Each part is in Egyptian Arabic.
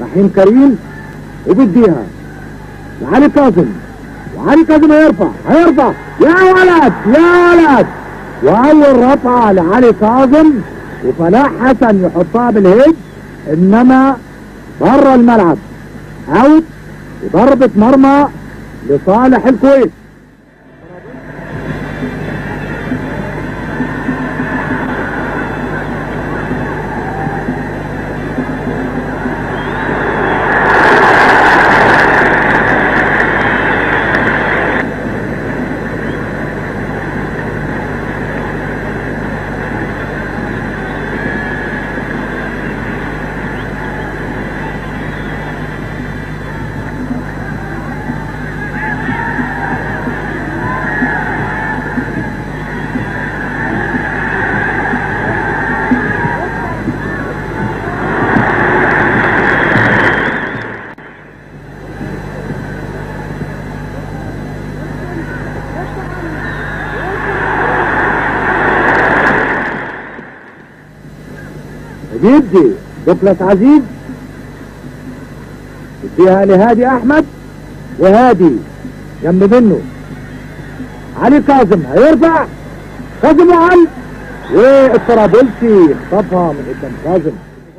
رحيم كريم وبيديها وعلي كاظم وعلي كاظم هيرفع هيرفع يا ولد يا ولد واول رفعه لعلي كاظم وفلاح حسن يحطها بالهيد انما بره الملعب اوت وضربة مرمى لصالح الكويت بيدي دوكلاس عزيز يديها لهادي احمد وهادي جنب منه علي كاظم هيرفع كاظم وعلي والطرابلسي خطفها من قدام كاظم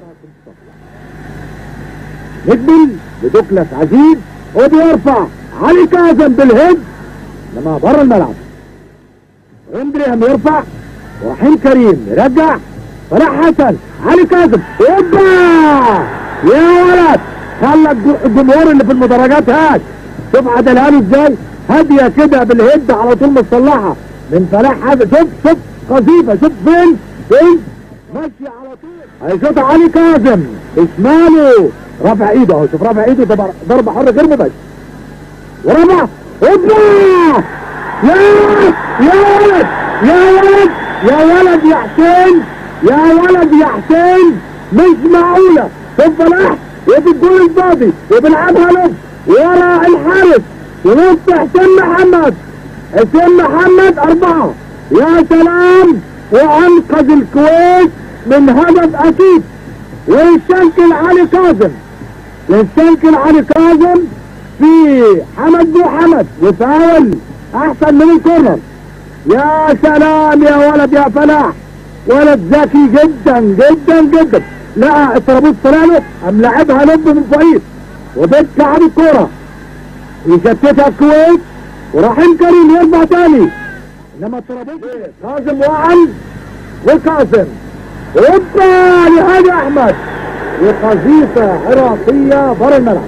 نقبل لدوكلاس عزيز وبيرفع علي كاظم بالهيد لما بره الملعب اندريهم يرفع وحين كريم يرجع فلاح حسن علي كاظم اوبا يا ولد خلى الج- الجمهور اللي في المدرجات هاد شوف عدلها له ازاي هاديه كده بالهيد على طول متصلحه من فلاح حسن شوف شوف قذيفه شوف فين فين ماشي على طول هيشوط علي كاظم بشماله رافع ايده اهو شوف رافع ايده ده ضربه حره غير مباشره ورفع اوبا يا يا ولد يا ولد يا ولد يا حسين يا ولد يا حسين مش معقولة شوف فلاح وفي الجول الفاضي وبيلعبها لب ورا الحارس ونص حسين محمد حسين محمد أربعة يا سلام وأنقذ الكويت من هدف أكيد ويشكل علي كاظم يشكل علي كاظم في حمد بو حمد وفاول احسن من الكورنر يا سلام يا ولد يا فلاح ولد ذكي جدا جدا جدا لا الترابيز طلع له قام لعبها لب من بعيد وبيت لعب الكوره يشتتها الكويت ورحيم كريم يرفع تاني انما الترابيز كاظم وعل وكاظم اوبا لهادي احمد وقذيفه عراقيه بره الملعب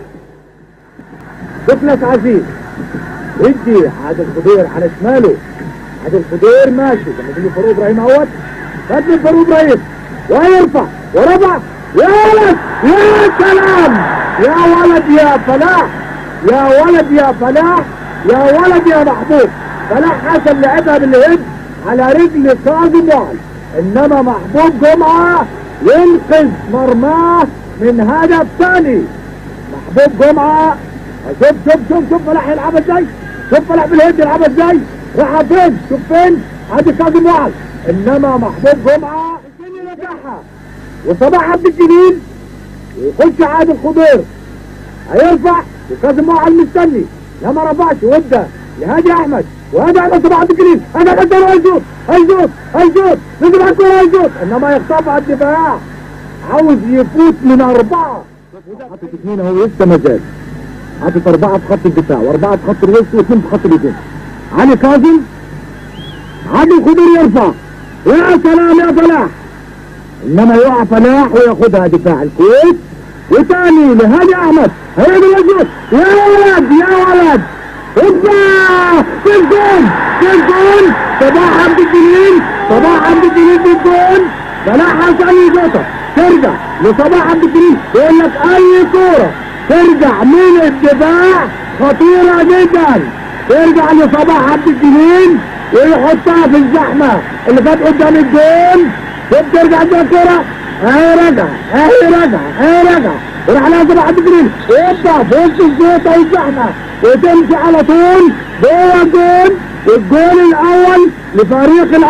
طفلة عزيز ودي عادل خضير على شماله عادل خضير ماشي لما تيجي فاروق ابراهيم اهوت خد من فاروق ابراهيم ويرفع ورفع يا ولد يا سلام يا ولد يا فلاح يا ولد يا فلاح يا ولد يا محبوب فلاح حسن لعبها باليد على رجل كاظم وعل انما محبوب جمعه ينقذ مرماه من هدف ثاني محبوب جمعه شوف شوف شوف شوف فلاح يلعبها ازاي شوف فلاح بالهيد يلعبها ازاي راح فين شوف فين ادي كاظم وعد انما محبوب جمعه الدنيا يرجعها وصباح عبد الجليل يخش عادل خضير هيرفع وكاظم وعد مستني لا ما رفعش وابدا لهادي احمد وهذا على صباح عبد الجليل هذا قدر هيشوط هيشوط هيشوط نزل على الكوره هيشوط انما يخطف على الدفاع عاوز يفوت من اربعه حاطط اثنين اهو لسه ما زال حاطط أربعة في خط الدفاع وأربعة في خط الوسط واثنين في خط الهجوم علي كاظم عادل خضير يرفع يا سلام يا فلاح إنما يقع فلاح وياخدها دفاع الكويت وتاني لهادي أحمد هيقدر يشوط يا ولد يا ولد اوبا في الجون في الجون صباح عبد الجليل صباح عبد الجليل في الجون فلاح حسن يشوطها ترجع لصباح عبد الجليل يقول لك أي كورة ترجع من الدفاع خطيرة جدا ترجع لصباح عبد الجليل ويحطها في الزحمة اللي كانت قدام الجون وبترجع دي الكرة اهي رجع اهي رجع اهي رجع وراح لها صباح عبد الجليل يبقى في وسط الزيطة والزحمة وتمشي على طول جوه الجون والجول الاول لفريق العراق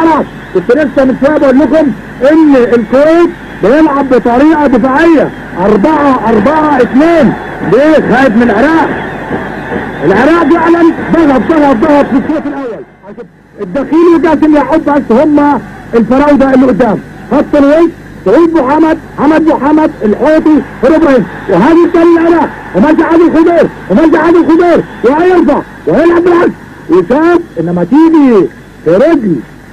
كنت لسه من شويه بقول لكم ان الكويت بيلعب بطريقه دفاعيه 4 4 2 ليه خايف من العراق العراق فعلا ضغط ضغط ضغط في الشوط الاول الدخيل وجاسم يعقوب بس هم الفراوده اللي قدام خط الوش سعيد محمد حمد محمد الحوطي ابراهيم وهذه الثاني العراق ومرجع عادل الخضير ومرجع عادل الخضير وهيرفع وهيلعب بالعكس وشاف انما تيجي في رجل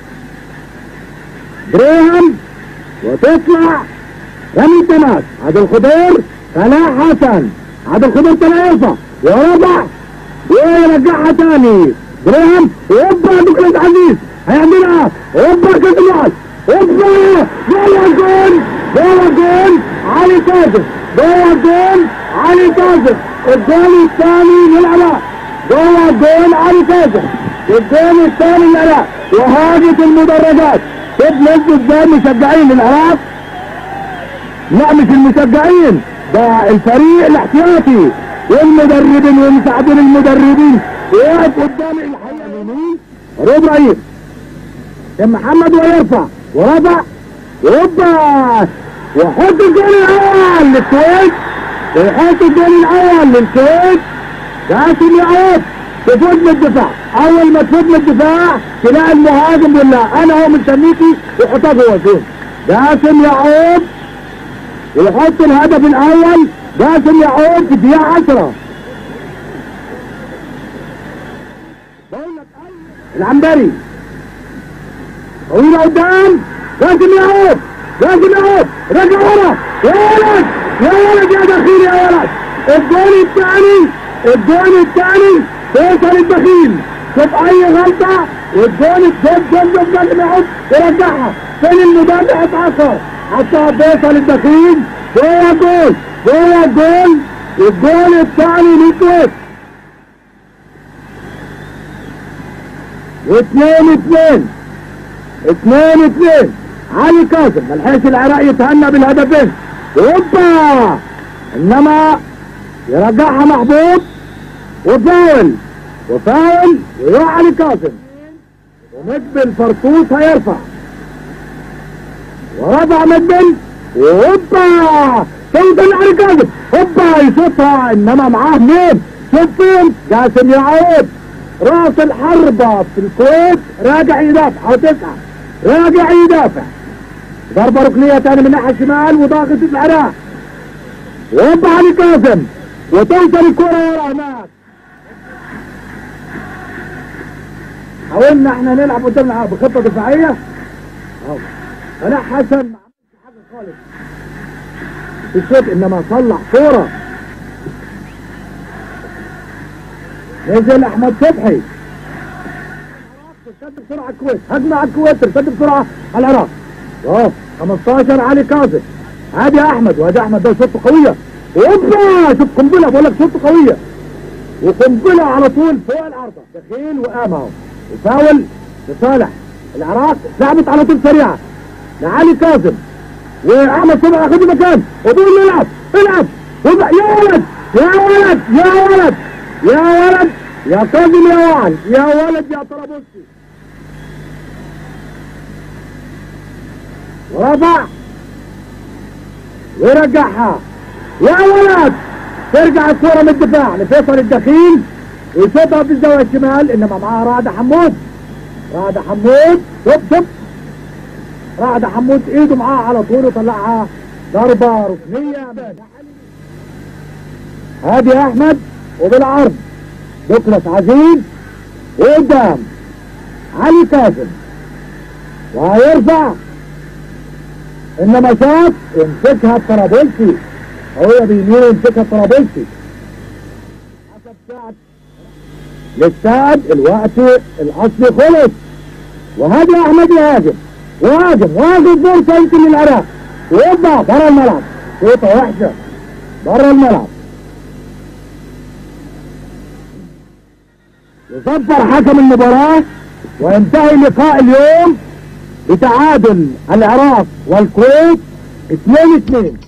بريهم وتطلع رمي تماس عادل الخضير فلاح حسن عادل الخضير طلع يرفع ورفع ويرجعها تاني بريهم وهوبا دوكلاس عزيز هيعملها هوبا كاس الوعد هوبا جوه الجول جوه الجول علي كاظم جوه الجول علي كاظم الجول الثاني للعراق جوه الجول علي كاظم الجول الثاني للعراق وهاجت المدرجات شوف نزلوا ازاي مشجعين العراق لا مش المشجعين ده الفريق الاحتياطي والمدربين ومساعدين المدربين واقف قدام الحقيقه اليمين ابراهيم كان محمد ويرفع ورفع وهوبا وحط الجول الاول للكويت ويحط الجول الاول للكويت جاسم يعقوب تفوت من الدفاع اول ما تفوت من الدفاع تلاقي المهاجم يقول لها انا هو مستنيكي ويحطها جوه الجول جاسم يعقوب ويحط الهدف الاول جاسم يعقوب في الدقيقه 10 بقول لك العنبري طويلة قدام لازم يعود لازم يعود رجع ورا يا ولد يا ولد يا دخيل يا ولد الجول الثاني الجول الثاني فيصل الدخيل شوف اي غلطة والجول الجول جول جول لازم يعود يرجعها فين المدافع اتعصر حتى فيصل الدخيل جوه الجول جوه الجول الجول الثاني للكويت واثنين اثنين اثنين اثنين علي كاظم ملحقش العراق يتهنى بالهدفين اوبا انما يرجعها محبوب وفاول وفاول ويروح علي كاظم ومقبل فرطوس هيرفع ورفع مقبل وهوبا توصل علي كاظم هوبا يشوطها انما معاه مين شوف فين جاسم يعود راس الحربة في الكويت راجع يدافع او تسعة راجع يدافع ضربة ركنية تاني من الناحية الشمال وضاغط العراق وهوبا علي كاظم وتوصل الكرة ورا هناك حاولنا احنا نلعب قدام العراق بخطة دفاعية اهو فلاح حسن ما عملش حاجة خالص في الشوط انما صلح كورة نزل احمد صبحي ارتد بسرعه على الكويت هجمه على الكويت ارتد بسرعه على العراق اه 15 علي كاظم ادي احمد وادي احمد ده شوطه قويه اوبا شوف قنبله بقول لك شوطه قويه وقنبله على طول فوق العارضه دخيل وقام اهو وفاول لصالح العراق لعبت على طول سريعه لعلي كاظم واحمد صبحي ياخد مكان وبيقول له العب العب وب- يا ولد يا ولد يا ولد يا ولد يا كاظم يا وعد يا ولد يا طرابلسي ورفع ويرجعها يا ولد ترجع الكرة من الدفاع لفيصل الدخيل ويشوطها في الزاوية الشمال انما معاه رعد حمود رعد حمود شوف شوف رعد حمود ايده معاه على طول وطلعها ضربة ركنية هادي احمد وبالعرض دوكلاس عزيز وقدام علي كاظم وهيرفع انما شاط يمسكها الطرابلسي هو بيمينه يمسكها الطرابلسي حسب ساعة للسعد الوقت الاصلي خلص وهادي احمد يهاجم وهاجم واخد فرصه يمكن للعراق ويطلع بره الملعب شوطه وحشه بره الملعب يصفر حكم المباراة وينتهي لقاء اليوم بتعادل العراق والكويت 2 2